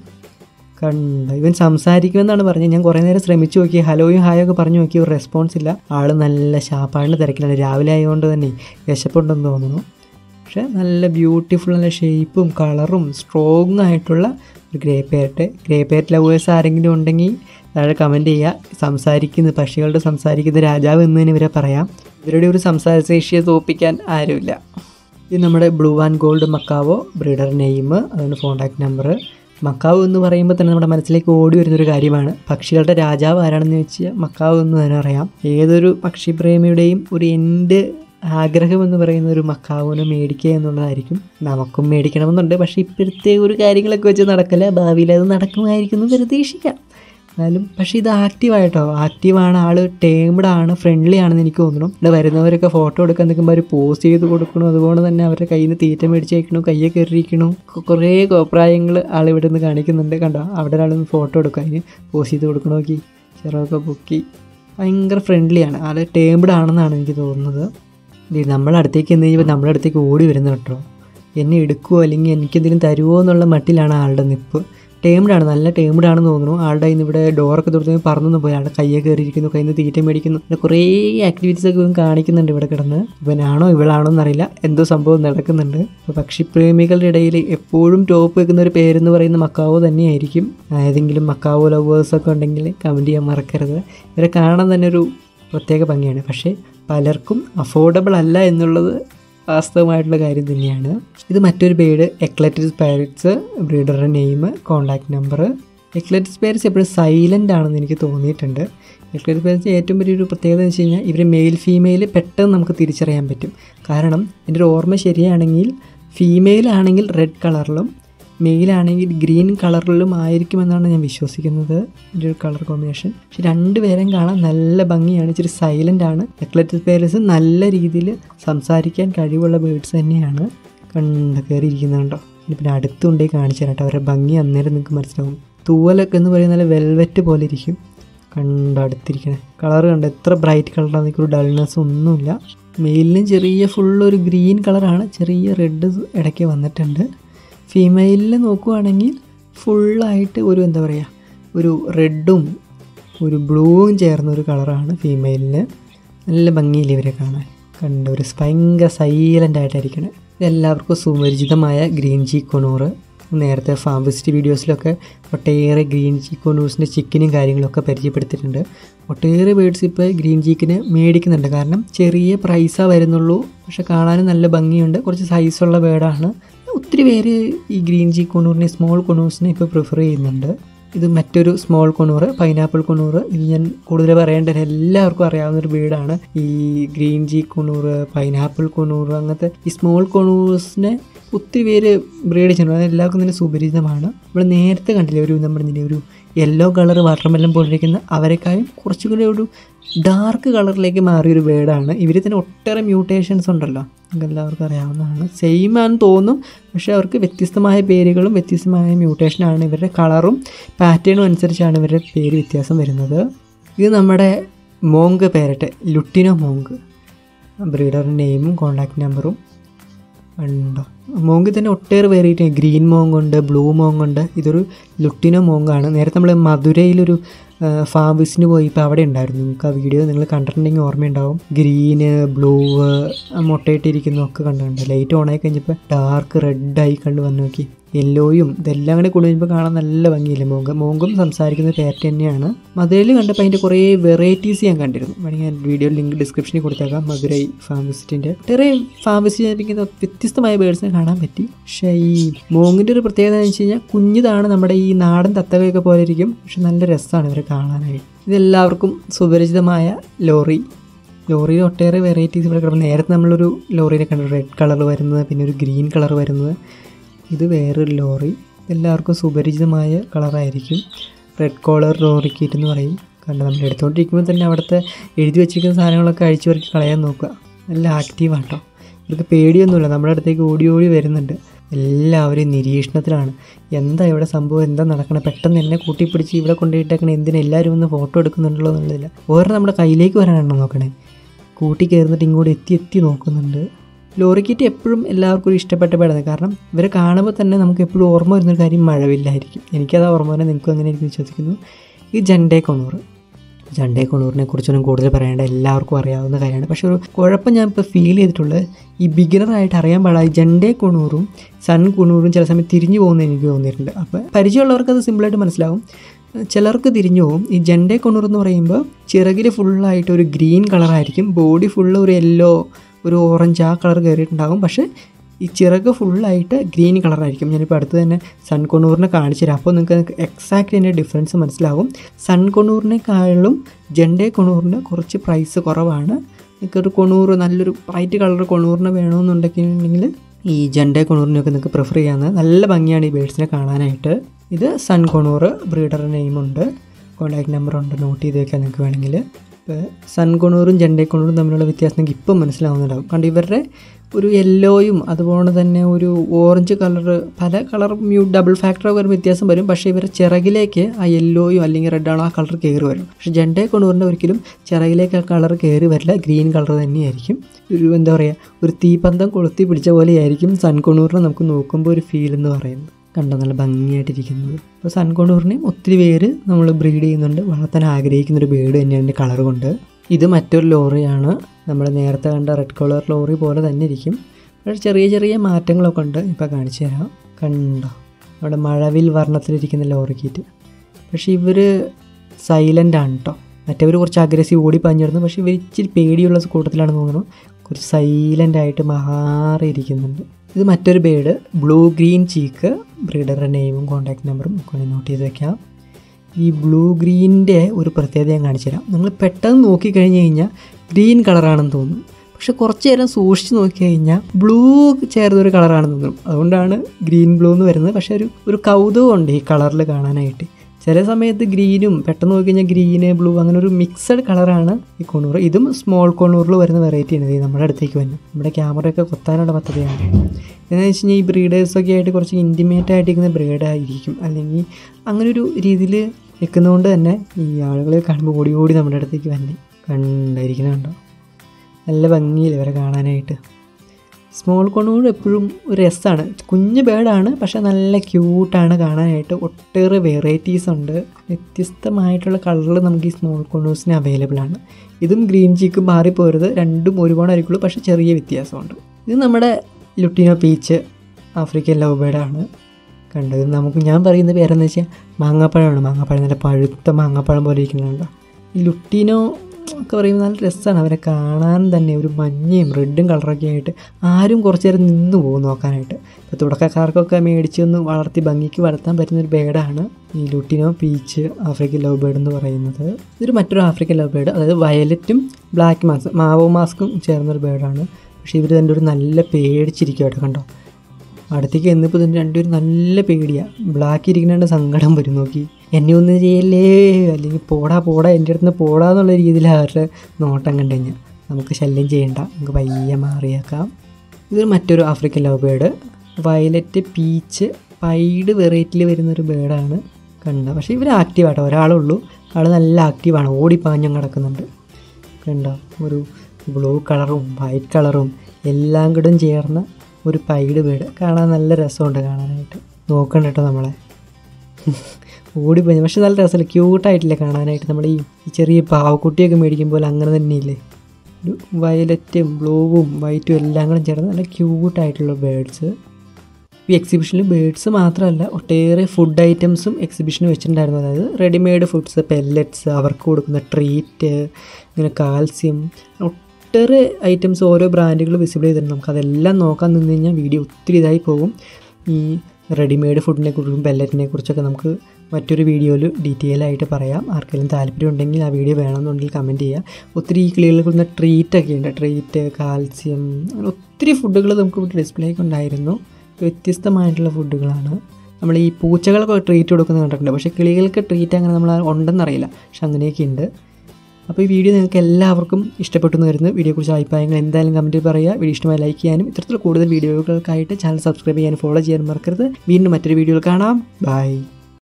കണ്ട ഇവൻ സംസാരിക്കുമെന്നാണ് പറഞ്ഞത് ഞാൻ കുറേ നേരം ശ്രമിച്ചു നോക്കി ഹലോയും ഹായും ഒക്കെ പറഞ്ഞു നോക്കി ഒരു റെസ്പോൺസ് ഇല്ല ആൾ നല്ല ഷാപ്പാടിൻ്റെ തിരക്കിലാണ് രാവിലെ ആയതുകൊണ്ട് തന്നെ വിശപ്പുണ്ടെന്ന് തോന്നുന്നു പക്ഷേ നല്ല ബ്യൂട്ടിഫുൾ നല്ല ഷേപ്പും കളറും സ്ട്രോങ് ആയിട്ടുള്ള ഒരു grey parrot grey parrot lovers ആരെങ്കിലും ഉണ്ടെങ്കിൽ താഴെ കമൻറ്റ് ചെയ്യുക സംസാരിക്കുന്ന പക്ഷികളുടെ സംസാരിക്കുന്ന രാജാവ് എന്ന് തന്നെ ഇവരെ പറയാം ഇവരുടെ ഒരു സംസാരശേഷിയെ തോപ്പിക്കാൻ ആരുമില്ല ഇത് നമ്മുടെ blue and gold macaw breeder name അതാണ് കോൺടാക്ട് നമ്പർ മക്കാവ് എന്ന് പറയുമ്പോൾ തന്നെ നമ്മുടെ മനസ്സിലേക്ക് ഓടി വരുന്നൊരു കാര്യമാണ് പക്ഷികളുടെ രാജാവ് ആരാണെന്ന് വെച്ചാൽ മക്കാവ് എന്ന് തന്നെ അറിയാം ഏതൊരു പക്ഷിപ്രേമിയുടെയും ഒരു എൻ്റെ ആഗ്രഹം എന്ന് പറയുന്ന ഒരു മക്കാവിനെ മേടിക്കുക എന്നുള്ളതായിരിക്കും നമുക്കും മേടിക്കണമെന്നുണ്ട് പക്ഷേ ഇപ്പോഴത്തെ ഒരു കാര്യങ്ങളൊക്കെ വെച്ച് നടക്കില്ല ഭാവിയിൽ അത് നടക്കുമായിരിക്കും എന്ന് പ്രതീക്ഷിക്കാം എന്നാലും പക്ഷേ ഇത് ആക്റ്റീവായിട്ടോ ആക്റ്റീവാണ് ആൾ ടേംഡ് ആണ് ഫ്രണ്ട്ലി ആണെന്ന് എനിക്ക് തോന്നുന്നു ഇവിടെ വരുന്നവരൊക്കെ ഫോട്ടോ എടുക്കാൻ നിൽക്കുമ്പോൾ അവർ പോസ്റ്റ് ചെയ്ത് കൊടുക്കണം അതുപോലെ തന്നെ അവരുടെ കയ്യിൽ നിന്ന് തീറ്റ മേടിച്ചേക്കണു കയ്യെ കയറിയിരിക്കണു കുറേ കോപ്രായങ്ങൾ ആൾ ഇവിടെ നിന്ന് കാണിക്കുന്നുണ്ട് കണ്ടോ അവിടെ ഒരാൾ ഫോട്ടോ എടുക്കും അതിന് പോസ്റ്റ് ചെയ്ത് കൊടുക്കണ നോക്കി ചെറുതൊക്കെ പൊക്കി ഭയങ്കര ഫ്രണ്ട്ലിയാണ് ആൾ ടേംഡ് ആണെന്നാണ് എനിക്ക് തോന്നുന്നത് ഇത് നമ്മളെ അടുത്തേക്ക് എന്ന് കഴിയുമ്പോൾ നമ്മളെ അടുത്തേക്ക് ഓടി വരുന്ന കേട്ടോ എന്നെ എടുക്കുമോ അല്ലെങ്കിൽ എനിക്കെന്തെങ്കിലും തരുമോ എന്നുള്ള മട്ടിലാണ് ആളുടെ നിപ്പ് ടേംഡാണ് നല്ല ടേംഡാണെന്ന് തോന്നുന്നു ആളുടെ കയ്യിൽ നിന്ന് ഇവിടെ ഡോറൊക്കെ തുറന്ന് പറന്നു പോയി ആളുടെ കയ്യെ കയറിയിരിക്കുന്നു കയ്യിൽ നിന്ന് തീറ്റ മേടിക്കുന്നു പിന്നെ കുറേ ആക്ടിവിറ്റീസ് ഒക്കെ ഇവൻ കാണിക്കുന്നുണ്ട് ഇവിടെ കിടന്ന് ഇവനാണോ ഇവളാണോ എന്നറിയില്ല എന്തോ സംഭവം നടക്കുന്നുണ്ട് അപ്പോൾ പക്ഷിപ്രേമികളുടെ ഇടയിൽ എപ്പോഴും ടോപ്പ് വെക്കുന്ന ഒരു പേരെന്ന് പറയുന്ന മക്കാവോ തന്നെയായിരിക്കും ഏതെങ്കിലും മക്കാവോ ലവേഴ്സൊക്കെ ഉണ്ടെങ്കിൽ കമൻറ്റ് ചെയ്യാൻ മറക്കരുത് ഇവരെ കാണാൻ തന്നെ ഒരു പ്രത്യേക ഭംഗിയാണ് പക്ഷേ പലർക്കും അഫോർഡബിൾ അല്ല എന്നുള്ളത് വാസ്തവമായിട്ടുള്ള കാര്യം തന്നെയാണ് ഇത് മറ്റൊരു പേര് എക്ലറ്റിസ് പാരറ്റ്സ് ബ്രീഡറുടെ name contact number eclectus parrots എപ്പോഴും സൈലൻ്റ് ആണെന്ന് എനിക്ക് തോന്നിയിട്ടുണ്ട് എക്ലറ്റിസ് പാരറ്റ്സ് ഏറ്റവും വലിയൊരു പ്രത്യേകത എന്ന് വെച്ച് കഴിഞ്ഞാൽ ഇവർ മെയിൽ ഫീമെയിൽ പെട്ടെന്ന് നമുക്ക് തിരിച്ചറിയാൻ പറ്റും കാരണം എൻ്റെ ഒരു ഓർമ്മ ശരിയാണെങ്കിൽ ഫീമെയിൽ ആണെങ്കിൽ റെഡ് കളറിലും മെയിലാണെങ്കിൽ ഗ്രീൻ കളറിലും ആയിരിക്കുമെന്നാണ് ഞാൻ വിശ്വസിക്കുന്നത് ഇതിൻ്റെ ഒരു കളർ കോമ്പിനേഷൻ പക്ഷെ രണ്ടുപേരും കാണാൻ നല്ല ഭംഗിയാണ് ഇച്ചിരി സൈലൻ്റ് ആണ് എക്ലറ്റിസ് പേരസ് നല്ല രീതിയിൽ സംസാരിക്കാൻ കഴിവുള്ള ബേഡ്സ് തന്നെയാണ് കണ്ട് കയറിയിരിക്കുന്നുണ്ടോ ഇനി പിന്നെ അടുത്തുകൊണ്ടേ കാണിച്ചു തരാം കേട്ടോ അവരുടെ ഭംഗി അന്നേരം നിങ്ങൾക്ക് മനസ്സിലാവും തൂവലൊക്കെ എന്ന് പറയുന്ന നല്ല വെൽവെറ്റ് പോലെ ഇരിക്കും കണ്ട് അടുത്തിരിക്കണേ കളർ കണ്ട് എത്ര ബ്രൈറ്റ് കളറാണ് ഒരു ഡൾനെസ് ഒന്നുമില്ല മെയിലിനും ചെറിയ ഫുൾ ഒരു ഗ്രീൻ കളറാണ് ചെറിയ റെഡ് ഇടയ്ക്ക് വന്നിട്ടുണ്ട് ഫീമെയിലിൽ നോക്കുവാണെങ്കിൽ ഫുള്ളായിട്ട് ഒരു എന്താ പറയുക ഒരു റെഡും ഒരു ബ്ലൂവും ചേർന്ന ഒരു കളറാണ് ഫീമെയിലിന് നല്ല ഭംഗിയില്ല ഇവരെ കാണാൻ കണ്ട ഒരു ഭയങ്കര സൈലൻ്റ് ആയിട്ടായിരിക്കണേ ഇതെല്ലാവർക്കും സുപരിചിതമായ ഗ്രീൻ ചീ കൊണൂറ് നേരത്തെ ഫാം വിസിറ്റ് വീഡിയോസിലൊക്കെ ഒട്ടേറെ ഗ്രീൻ ചീ കൊണൂസിൻ്റെ ചിക്കനും കാര്യങ്ങളൊക്കെ പരിചയപ്പെടുത്തിയിട്ടുണ്ട് ഒട്ടേറെ ബേഡ്സ് ഇപ്പോൾ ഗ്രീൻ ചീക്കിന് മേടിക്കുന്നുണ്ട് കാരണം ചെറിയ പ്രൈസാണ് വരുന്നുള്ളൂ പക്ഷെ കാണാനും നല്ല ഭംഗിയുണ്ട് കുറച്ച് സൈസുള്ള ബേഡാണ് ഒത്തിരി പേര് ഈ ഗ്രീൻ ചീ കൊണൂറിനെ സ്മോൾ കൊണൂസിനെ ഇപ്പോൾ പ്രിഫർ ചെയ്യുന്നുണ്ട് ഇത് മറ്റൊരു സ്മോൾ കൊണൂറ് പൈനാപ്പിൾ കൊണൂറ് ഇത് ഞാൻ കൂടുതൽ പറയേണ്ട എല്ലാവർക്കും അറിയാവുന്ന ഒരു വീടാണ് ഈ ഗ്രീൻ ജി കൊണൂറ് പൈനാപ്പിൾ കൊണൂറ് അങ്ങനത്തെ ഈ സ്മോൾ കൊണൂഴ്സിനെ ഒത്തിരി പേര് ബ്രീഡ് ചെയ്യുന്നുണ്ട് അത് എല്ലാവർക്കും തന്നെ സുപരിചിതമാണ് നമ്മൾ നേരത്തെ കണ്ടില്ലേ ഒരു നമ്മൾ പറഞ്ഞില്ലേ ഒരു യെല്ലോ കളർ വാട്ടർമെല്ലൻ പോലിരിക്കുന്ന അവരെക്കാളും കുറച്ചുകൂടി ഒരു ഡാർക്ക് കളറിലേക്ക് മാറിയൊരു ബേഡാണ് ഇവർ തന്നെ ഒട്ടേറെ മ്യൂട്ടേഷൻസ് ഉണ്ടല്ലോ നമുക്ക് എല്ലാവർക്കും അറിയാവുന്നതാണ് സെയിം ആണെന്ന് തോന്നും പക്ഷേ അവർക്ക് വ്യത്യസ്തമായ പേരുകളും വ്യത്യസ്തമായ മ്യൂട്ടേഷനാണ് ഇവരുടെ കളറും പാറ്റേണും അനുസരിച്ചാണ് ഇവരുടെ പേര് വ്യത്യാസം വരുന്നത് ഇത് നമ്മുടെ മോങ്ക് പേരറ്റ് ലുട്ടിനോ മോങ്ക് ബ്രീഡറുടെ നെയിമും കോൺടാക്ട് നമ്പറും ഉണ്ടോ മോങ്ക് തന്നെ ഒട്ടേറെ വെറൈറ്റി ഗ്രീൻ മോങ് ഉണ്ട് ബ്ലൂ മോങ് ഉണ്ട് ഇതൊരു ലുട്ടിനോ മോങ്കാണ് നേരത്തെ നമ്മൾ മധുരയിലൊരു ഫാം വിസിന് പോയി ഇപ്പോൾ അവിടെ ഉണ്ടായിരുന്നു നിങ്ങൾക്ക് ആ വീഡിയോ നിങ്ങൾ കണ്ടിട്ടുണ്ടെങ്കിൽ ഓർമ്മയുണ്ടാവും ഗ്രീന് ബ്ലൂ മുട്ടയിട്ടിരിക്കുന്നതൊക്കെ കണ്ടിട്ടുണ്ട് ലൈറ്റ് ഓൺ ആയി കഴിഞ്ഞപ്പോൾ ഡാർക്ക് റെഡായി കണ്ട് വന്ന് നോക്കി യെല്ലോയും ഇതെല്ലാം കൂടെ കൂടി വരുമ്പോൾ കാണാൻ നല്ല ഭംഗിയില്ലേ മോങ്ക മോങ്കും സംസാരിക്കുന്ന പേരറ്റ് തന്നെയാണ് മധുരയിൽ കണ്ടപ്പോൾ അതിൻ്റെ കുറേ വെറൈറ്റീസ് ഞാൻ കണ്ടിരുന്നു വേണമെങ്കിൽ ഞാൻ വീഡിയോ ലിങ്ക് ഡിസ്ക്രിപ്ഷനിൽ കൊടുത്തേക്കാം മധുരൈ ഫാം വിസിറ്റിൻ്റെ ഒട്ടേറെ ഫാം വിസിറ്റ് ലഭിക്കുന്ന വ്യത്യസ്തമായ ബേഡ്സിനെ കാണാൻ പറ്റി പക്ഷേ ഈ മോങ്ങിൻ്റെ ഒരു പ്രത്യേകത എന്ന് വെച്ച് കഴിഞ്ഞാൽ കുഞ്ഞിതാണ് നമ്മുടെ ഈ നാടൻ തത്തവയൊക്കെ പോലെ ഇരിക്കും പക്ഷെ നല്ല രസമാണ് ഇവരെ കാണാനായിട്ട് ഇതെല്ലാവർക്കും സുപരിചിതമായ ലോറി ലോറിയിൽ ഒട്ടേറെ വെറൈറ്റീസ് ഇവിടെ കിടക്കും നേരത്തെ നമ്മളൊരു ലോറിനെ കണ്ടു റെഡ് കളർ വരുന്നത് പിന്നെ ഒരു ഗ്രീൻ കളർ വരുന്നത് ഇത് വേറൊരു ലോറി എല്ലാവർക്കും സുപരിചിതമായ കളറായിരിക്കും റെഡ് കോളർ ലോറി കീറ്റ് എന്ന് പറയും കണ്ട് നമ്മൾ എടുത്തുകൊണ്ടിരിക്കുമ്പോൾ തന്നെ അവിടുത്തെ എഴുതി വെച്ചിരിക്കുന്ന സാധനങ്ങളൊക്കെ അഴിച്ചു വരച്ച് കളയാൻ നോക്കുക നല്ല ആക്റ്റീവാണ് കേട്ടോ ഇവർക്ക് പേടിയൊന്നുമില്ല നമ്മുടെ അടുത്തേക്ക് ഓടി ഓടി വരുന്നുണ്ട് എല്ലാവരും നിരീക്ഷണത്തിലാണ് എന്താ ഇവിടെ സംഭവം എന്താ നടക്കണത് പെട്ടെന്ന് എന്നെ കൂട്ടിപ്പിടിച്ച് ഇവിടെ കൊണ്ടുപോയിട്ടേക്കണേ എന്തിനാ എല്ലാവരും ഒന്ന് ഫോട്ടോ എടുക്കുന്നുണ്ടല്ലോ എന്നുള്ളതില്ല ഓരോ നമ്മുടെ കയ്യിലേക്ക് വരാനാണോ നോക്കണേ കൂട്ടി കയറുന്നിട്ട് ഇങ്ങോട്ട് എത്തി എത്തി നോക്കുന്നുണ്ട് ലോറിക്കിറ്റ് എപ്പോഴും എല്ലാവർക്കും ഒരു ഇഷ്ടപ്പെട്ട പേടാണ് കാരണം ഇവരെ കാണുമ്പോൾ തന്നെ നമുക്ക് എപ്പോഴും ഓർമ്മ വരുന്നൊരു കാര്യം മഴവില്ലായിരിക്കും എനിക്കത് ഓർമ്മ തന്നെ നിങ്ങൾക്കും അങ്ങനെ എനിക്ക് വിശ്വസിക്കുന്നു ഈ ജണ്ടേ കൊണൂർ ജണ്ടേ കൊണൂറിനെ കുറിച്ചൊന്നും കൂടുതൽ പറയേണ്ട എല്ലാവർക്കും അറിയാവുന്ന കാര്യമാണ് പക്ഷെ ഒരു കുഴപ്പം ഞാൻ ഇപ്പോൾ ഫീൽ ചെയ്തിട്ടുള്ളത് ഈ ബിഗിനറായിട്ട് അറിയാൻ പാടില്ല ഈ ജണ്ടേ കൊണൂറും സൺ കൊണൂറും ചില സമയത്ത് തിരിഞ്ഞു പോകുന്നത് എനിക്ക് തോന്നിയിട്ടുണ്ട് അപ്പോൾ പരിചയമുള്ളവർക്ക് അത് സിമ്പിളായിട്ട് മനസ്സിലാവും ചിലർക്ക് തിരിഞ്ഞു പോകും ഈ ജണ്ടേ കൊണൂർ എന്ന് പറയുമ്പോൾ ചിറകിൽ ഫുള്ളായിട്ട് ഒരു ഗ്രീൻ കളറായിരിക്കും ബോഡി ഫുള്ള് ഒരു യെല്ലോ ഒരു ഓറഞ്ച് ആ കളർ കയറിയിട്ടുണ്ടാകും പക്ഷേ ഈ ചിറക് ഫുള്ളായിട്ട് ഗ്രീൻ കളറായിരിക്കും ഞാനിപ്പോൾ അടുത്ത് തന്നെ സൺ കൊണൂറിനെ കാണിച്ചു തരാം അപ്പോൾ നിങ്ങൾക്ക് എക്സാക്റ്റ് അതിൻ്റെ ഡിഫറൻസ് മനസ്സിലാവും സൺ കൊണൂറിനെക്കാളും ജണ്ടേ കൊണൂറിന് കുറച്ച് പ്രൈസ് കുറവാണ് നിങ്ങൾക്കൊരു കൊണൂറ് നല്ലൊരു ബ്രൈറ്റ് കളർ കൊണൂറിന് വേണമെന്നുണ്ടെങ്കിൽ ഈ ജണ്ടേ കൊണൂറിനെയൊക്കെ നിങ്ങൾക്ക് പ്രിഫർ ചെയ്യാവുന്നത് നല്ല ഭംഗിയാണ് ഈ ബേഡ്സിനെ കാണാനായിട്ട് ഇത് സൺ കൊണൂർ ബ്രീഡർ നെയിമുണ്ട് കോൺടാക്ട് നമ്പർ ഉണ്ട് നോട്ട് ചെയ്ത് വെക്കാൻ നിങ്ങൾക്ക് വേണമെങ്കിൽ ഇപ്പോൾ സൺ കൊണൂറും ജണ്ടേ കൊണൂറും തമ്മിലുള്ള വ്യത്യാസം നിങ്ങൾക്ക് ഇപ്പം മനസ്സിലാവുന്നുണ്ടാവും കാരണം ഇവരുടെ ഒരു യെല്ലോയും അതുപോലെ തന്നെ ഒരു ഓറഞ്ച് കളർ പല കളർ മ്യൂ ഡബിൾ ഫാക്ടർ ഒരു വ്യത്യാസം വരും പക്ഷേ ഇവരുടെ ചിറകിലേക്ക് ആ യെല്ലോയും അല്ലെങ്കിൽ റെഡാണോ ആ കളർ കയറി വരും പക്ഷേ ജണ്ടേ കൊണൂറിൻ്റെ ഒരിക്കലും ചിറകിലേക്ക് ആ കളർ കയറി വരില്ല ഗ്രീൻ കളർ തന്നെയായിരിക്കും ഒരു എന്താ പറയുക ഒരു തീപ്പന്തം കൊളുത്തി പിടിച്ച പോലെയായിരിക്കും സൺ കൊണൂറിനെ നമുക്ക് നോക്കുമ്പോൾ ഒരു ഫീൽ എന്ന് പറയുന്നത് കണ്ടോ നല്ല ഭംഗിയായിട്ടിരിക്കുന്നത് അപ്പോൾ സൺ കൊണൂറിനെയും ഒത്തിരി പേര് നമ്മൾ ബ്രീഡ് ചെയ്യുന്നുണ്ട് വളർത്താൻ ആഗ്രഹിക്കുന്ന ഒരു ബേഡ് തന്നെയാണ് എൻ്റെ കളർ കൊണ്ട് ഇത് മറ്റൊരു ലോറിയാണ് നമ്മൾ നേരത്തെ കണ്ട റെഡ് കളർ ലോറി പോലെ തന്നെ ഇരിക്കും പക്ഷേ ചെറിയ ചെറിയ മാറ്റങ്ങളൊക്കെ ഉണ്ട് ഇപ്പോൾ കാണിച്ചു തരാം കണ്ടോ അവിടെ മഴവിൽ വർണ്ണത്തിലിരിക്കുന്ന ലോറി കീറ്റ് പക്ഷേ ഇവർ സൈലൻ്റ് ആണ് കേട്ടോ മറ്റവർ കുറച്ച് അഗ്രസീവ് ഓടി പാഞ്ഞിരുന്നു പക്ഷേ ഇവർ ഇച്ചിരി പേടിയുള്ള കൂട്ടത്തിലാണെന്ന് തോന്നുന്നു കുറച്ച് സൈലൻ്റ് ആയിട്ട് മാറിയിരിക്കുന്നുണ്ട് ഇത് മറ്റൊരു ബേഡ് ബ്ലൂ ഗ്രീൻ ചീക്ക് ബ്രീഡറുടെ നെയിമും കോൺടാക്ട് നമ്പറും ഒക്കെ നോട്ട് ചെയ്ത് വെക്കാം ഈ ബ്ലൂ ഗ്രീനിൻ്റെ ഒരു പ്രത്യേകത ഞാൻ കാണിച്ചു തരാം നിങ്ങൾ പെട്ടെന്ന് നോക്കിക്കഴിഞ്ഞ് കഴിഞ്ഞാൽ ഗ്രീൻ കളറാണെന്ന് തോന്നും പക്ഷെ കുറച്ച് നേരം സൂക്ഷിച്ച് നോക്കി കഴിഞ്ഞാൽ ബ്ലൂ ചേർന്നൊരു കളറാണെന്ന് തോന്നും അതുകൊണ്ടാണ് ഗ്രീൻ ബ്ലൂ എന്ന് വരുന്നത് പക്ഷെ ഒരു ഒരു കൗതുകമുണ്ട് ഈ കളറിൽ കാണാനായിട്ട് ചില സമയത്ത് ഗ്രീനും പെട്ടെന്ന് നോക്കി കഴിഞ്ഞാൽ ഗ്രീന് ബ്ലൂ അങ്ങനെ ഒരു മിക്സഡ് കളറാണ് ഈ കൊണൂർ ഇതും സ്മോൾ കൊണൂറിൽ വരുന്ന വെറൈറ്റിയാണ് ഇത് നമ്മുടെ അടുത്തേക്ക് വരുന്നത് നമ്മുടെ ക്യാമറയൊക്കെ കൊത്താനുള്ള പദ്ധതിയാണ് എന്താണെന്ന് വെച്ച് കഴിഞ്ഞാൽ ഈ ബ്രീഡേഴ്സൊക്കെ ആയിട്ട് കുറച്ച് ഇൻറ്റിമേറ്റ് ആയിട്ടിരിക്കുന്ന ബ്രീഡായിരിക്കും അല്ലെങ്കിൽ അങ്ങനെ ഒരു രീതിയിൽ നിൽക്കുന്നതുകൊണ്ട് തന്നെ ഈ ആളുകളെ കാണുമ്പോൾ ഓടി ഓടി നമ്മുടെ അടുത്തേക്ക് വന്നെ കണ്ടായിരിക്കുന്നുണ്ടോ നല്ല ഭംഗിയില്ല ഇവരെ കാണാനായിട്ട് സ്മോൾ കൊണൂർ എപ്പോഴും ഒരു രസമാണ് കുഞ്ഞു ബേഡാണ് പക്ഷെ നല്ല ക്യൂട്ടാണ് കാണാനായിട്ട് ഒട്ടേറെ വെറൈറ്റീസ് ഉണ്ട് വ്യത്യസ്തമായിട്ടുള്ള കളറിൽ നമുക്ക് ഈ സ്മോൾ കൊണൂസിന് അവൈലബിൾ ആണ് ഇതും ഗ്രീൻ ചീക്ക് മാറിപ്പോരുത് രണ്ടും ഒരുപാട് ആയിരിക്കുള്ളൂ പക്ഷേ ചെറിയ വ്യത്യാസമുണ്ട് ഇത് നമ്മുടെ ലുട്ടിനോ പീച്ച് ആഫ്രിക്കൻ ലവ് ബേഡാണ് കണ്ടത് നമുക്ക് ഞാൻ പറയുന്ന പേരെന്ന് വെച്ചാൽ മാങ്ങാപ്പഴമാണ് മാങ്ങാപ്പഴം നല്ല പഴുത്ത മാങ്ങാപ്പഴം പോലെ ഇരിക്കുന്നുണ്ടോ ഈ ലുട്ടീനോ ഒക്കെ പറയുമ്പോൾ നല്ല രസമാണ് അവരെ കാണാൻ തന്നെ ഒരു മഞ്ഞയും റെഡും കളറൊക്കെ ആയിട്ട് ആരും കുറച്ച് നേരം നിന്ന് പോകും നോക്കാനായിട്ട് ഇപ്പോൾ തുടക്കക്കാർക്കൊക്കെ മേടിച്ച് ഒന്ന് വളർത്തി ഭംഗിക്ക് വളർത്താൻ പറ്റുന്ന ഒരു ബേഡാണ് ഈ lutino peach African love bird എന്ന് പറയുന്നത് ഇതൊരു മറ്റൊരു ആഫ്രിക്കൻ ലവ് ബേഡ് അതായത് വയലറ്റും ബ്ലാക്ക് മാസ്ക് മാവോ മാസ്കും ചേർന്നൊരു ബേഡാണ് പക്ഷേ ഇവർ രണ്ടുപേരും നല്ല പേടിച്ചിരിക്കും കേട്ടോ കണ്ടോ അടുത്തേക്ക് എന്നിപ്പോൾ ഇതിൻ്റെ രണ്ടുപേരും നല്ല പേടിയാണ് ബ്ലാക്ക് ഇരിക്കുന്നതിൻ്റെ സങ്കടം വരും നോക്കി എന്നെ ഒന്നും ചെയ്യല്ലേ അല്ലെങ്കിൽ പോടാ പോടാ എൻ്റെ അടുത്ത് നിന്ന് പോടാ എന്നുള്ള രീതിയിൽ അവരുടെ നോട്ടം കണ്ടു കഴിഞ്ഞാൽ നമുക്ക് ശല്യം ചെയ്യണ്ട നമുക്ക് പയ്യെ മാറിയേക്കാം ഇത് മറ്റൊരു African love bird violet peach pied വെറൈറ്റിയിൽ വരുന്നൊരു ബേഡാണ് കണ്ട പക്ഷേ ഇവർ ആക്റ്റീവാട്ടോ ഒരാളേ ഉള്ളൂ ആൾ നല്ല ആക്റ്റീവാണ് ഓടിപ്പാഞ്ഞും കിടക്കുന്നുണ്ട് കണ്ടോ ഒരു ബ്ലൂ കളറും വൈറ്റ് കളറും എല്ലാം കൂടെ ചേർന്ന ഒരു പൈഡ് ബേഡ് കാണാൻ നല്ല രസമുണ്ട് കാണാനായിട്ട് നോക്കണ്ട കേട്ടോ നമ്മളെ ഓടിപ്പോയി പക്ഷെ നല്ല രസമല്ല ക്യൂട്ടായിട്ടില്ലേ കാണാനായിട്ട് നമ്മൾ ഈ ഈ ചെറിയ പാവക്കുട്ടിയൊക്കെ മേടിക്കുമ്പോൾ അങ്ങനെ തന്നെയില്ലേ ഒരു വയലറ്റും ബ്ലൂവും വൈറ്റും എല്ലാം കൂടെ ചേർന്ന് നല്ല ക്യൂട്ടായിട്ടുള്ള ബേഡ്സ് ഈ എക്സിബിഷനിൽ ബേഡ്സ് മാത്രമല്ല ഒട്ടേറെ ഫുഡ് ഐറ്റംസും എക്സിബിഷന് വെച്ചിട്ടുണ്ടായിരുന്നു അതായത് റെഡിമെയ്ഡ് ഫുഡ്സ് പെല്ലറ്റ്സ് അവർക്ക് കൊടുക്കുന്ന ട്രീറ്റ് ഇങ്ങനെ കാൽസ്യം ഒട്ടേറെ ഐറ്റംസ് ഓരോ ബ്രാൻഡുകൾ വിസിബിൾ ചെയ്തിട്ടുണ്ട് നമുക്ക് അതെല്ലാം നോക്കാൻ നിന്ന് കഴിഞ്ഞാൽ വീഡിയോ ഒത്തിരി ഇതായി പോകും ഈ റെഡിമെയ്ഡ് ഫുഡിനെ കുറിച്ചും പെല്ലറ്റിനെ കുറിച്ചൊക്കെ നമുക്ക് മറ്റൊരു വീഡിയോയിൽ ഡീറ്റെയിൽ ആയിട്ട് പറയാം ആർക്കെങ്കിലും താല്പര്യം ഉണ്ടെങ്കിൽ ആ വീഡിയോ വേണമെന്നുണ്ടെങ്കിൽ കമൻറ്റ് ചെയ്യുക ഒത്തിരി ഈ കിളികൾ കൊടുക്കുന്ന ട്രീറ്റൊക്കെ ഉണ്ട് ട്രീറ്റ് കാൽസ്യം അങ്ങനെ ഒത്തിരി ഫുഡുകൾ നമുക്ക് ഇവിടെ ഡിസ്പ്ലേക്ക് ഉണ്ടായിരുന്നു വ്യത്യസ്തമായിട്ടുള്ള ഫുഡുകളാണ് നമ്മൾ ഈ പൂച്ചകൾക്ക് ട്രീറ്റ് കൊടുക്കുന്നത് കണ്ടിട്ടുണ്ട് പക്ഷേ കിളികൾക്ക് ട്രീറ്റ് അങ്ങനെ നമ്മൾ ഉണ്ടെന്നറിയില്ല പക്ഷെ അങ്ങനെയൊക്കെ ഉണ്ട് അപ്പോൾ ഈ വീഡിയോ നിങ്ങൾക്ക് എല്ലാവർക്കും ഇഷ്ടപ്പെട്ടു എന്ന് വരുന്നു വീഡിയോയെക്കുറിച്ച് അഭിപ്രായങ്ങൾ എന്തായാലും കമൻറ്റിൽ പറയുക വീഡിയോ ഇഷ്ടമായി ലൈക്ക് ചെയ്യാനും ഇത്തരത്തിൽ കൂടുതൽ വീഡിയോകൾക്കായിട്ട് ചാനൽ സബ്സ്ക്രൈബ് ചെയ്യാനും ഫോളോ ചെയ്യാനും മറക്കരുത് വീണ്ടും മറ്റൊരു വീഡിയോയിൽ കാണാം ബൈ